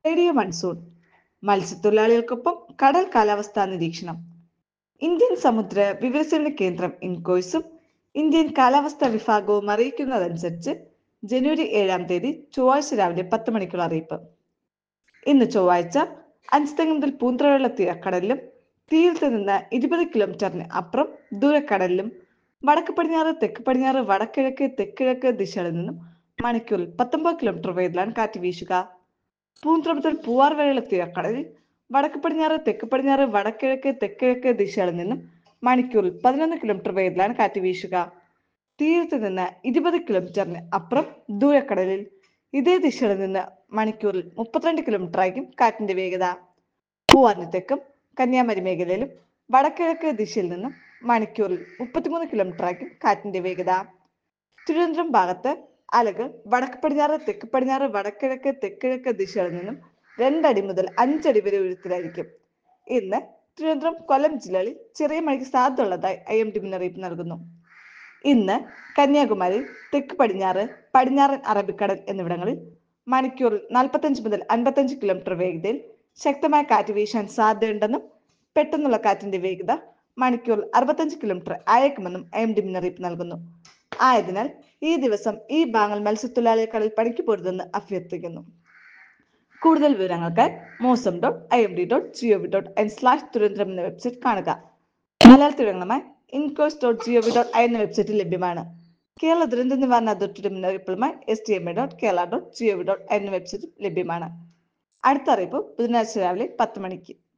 radio monsoon മത്സ്യത്തൊഴിലാളികൾക്കൊപ്പം കടൽ കാലാവസ്ഥാ നിരീക്ഷണം ഇന്ത്യൻ സമുദ്ര വിവരസേവന കേന്ദ്രം ഇൻകോയ്സും ഇന്ത്യൻ കാലാവസ്ഥാ വിഭാഗവും അറിയിക്കുന്നതനുസരിച്ച് ജനുവരി ഏഴാം തീയതി ചൊവ്വാഴ്ച രാവിലെ പത്ത് മണിക്കുള്ള അറിയിപ്പ് ഇന്ന് ചൊവ്വാഴ്ച അഞ്ചുതെങ്ങ് മുതൽ പൂന്തറയുള്ള തീരക്കടലിലും തീരത്ത് നിന്ന് ഇരുപത് കിലോമീറ്ററിന് അപ്പുറം ദൂരക്കടലിലും വടക്ക് പടിഞ്ഞാറ് തെക്ക് പടിഞ്ഞാറ് വടക്കിഴക്ക് തെക്കിഴക്ക് ദിശകളിൽ നിന്നും മണിക്കൂറിൽ പത്തൊമ്പത് കിലോമീറ്റർ വേഗത്തിലാണ് കാറ്റ് വീശുക പൂന്തറ മുതൽ പൂവാർ വരെയുള്ള തീരക്കടലിൽ വടക്ക് പടിഞ്ഞാറ് തെക്ക് പടിഞ്ഞാറ് വടക്കിഴക്ക് തെക്കിഴക്ക് ദിശകളിൽ നിന്നും മണിക്കൂറിൽ പതിനൊന്ന് കിലോമീറ്റർ വേഗത്തിലാണ് കാറ്റ് വീശുക തീരത്ത് നിന്ന് ഇരുപത് കിലോമീറ്ററിന് അപ്പുറം ദൂരക്കടലിൽ ഇതേ ദിശയിൽ നിന്ന് മണിക്കൂറിൽ മുപ്പത്തിരണ്ട് കിലോമീറ്റർ ആയിരിക്കും കാറ്റിന്റെ വേഗത പൂവാറിന് തെക്കും കന്യാകുമാരി മേഖലയിലും വടക്കിഴക്ക് ദിശയിൽ നിന്നും മണിക്കൂറിൽ മുപ്പത്തിമൂന്ന് കിലോമീറ്റർ ആയിരിക്കും കാറ്റിന്റെ വേഗത തിരുവനന്തപുരം ഭാഗത്ത് അലകൾ വടക്ക് പടിഞ്ഞാറ് തെക്ക് പടിഞ്ഞാറ് വടക്കിഴക്ക് തെക്കിഴക്ക് ദിശകളിൽ നിന്നും രണ്ടടി മുതൽ അഞ്ചടി വരെ ഉയരത്തിലായിരിക്കും ഇന്ന് തിരുവനന്തപുരം കൊല്ലം ജില്ലകളിൽ ചെറിയ മഴയ്ക്ക് സാധ്യതയുള്ളതായി ഐ എം ഡി മുന്നറിയിപ്പ് നൽകുന്നു ഇന്ന് കന്യാകുമാരി തെക്ക് പടിഞ്ഞാറ് പടിഞ്ഞാറൻ അറബിക്കടൽ എന്നിവിടങ്ങളിൽ മണിക്കൂറിൽ നാൽപ്പത്തഞ്ച് മുതൽ അൻപത്തഞ്ച് കിലോമീറ്റർ വേഗതയിൽ ശക്തമായ കാറ്റ് വീശാൻ സാധ്യതയുണ്ടെന്നും പെട്ടെന്നുള്ള കാറ്റിന്റെ വേഗത മണിക്കൂറിൽ അറുപത്തഞ്ച് കിലോമീറ്റർ അയക്കുമെന്നും ഐ എം ഡി മുന്നറിയിപ്പ് നൽകുന്നു ആയതിനാൽ ഈ ദിവസം ഈ ഭാഗങ്ങൾ മത്സ്യത്തൊഴിലാളിയെ കടൽ പണിക്ക് പോരുതെന്ന് അഭ്യർത്ഥിക്കുന്നു കൂടുതൽ വിവരങ്ങൾക്കായി mausam dot I M D dot G O V dot N slash Thiruvananthapuram എന്ന വെബ്സൈറ്റ് കാണുക മലയാളത്തിൽ വിവരങ്ങളുമായി INCOIS dot G O V dot I എന്ന വെബ്സൈറ്റിൽ ലഭ്യമാണ് കേരള ദുരന്ത നിവാരണ അതോറിറ്റിയുടെ മുന്നറിയിപ്പുകളുമായി S T M A dot Kerala dot G O V dot എന്ന വെബ്സൈറ്റിൽ ലഭ്യമാണ് അടുത്ത അറിയിപ്പ് ബുധനാഴ്ച രാവിലെ പത്ത് മണിക്ക്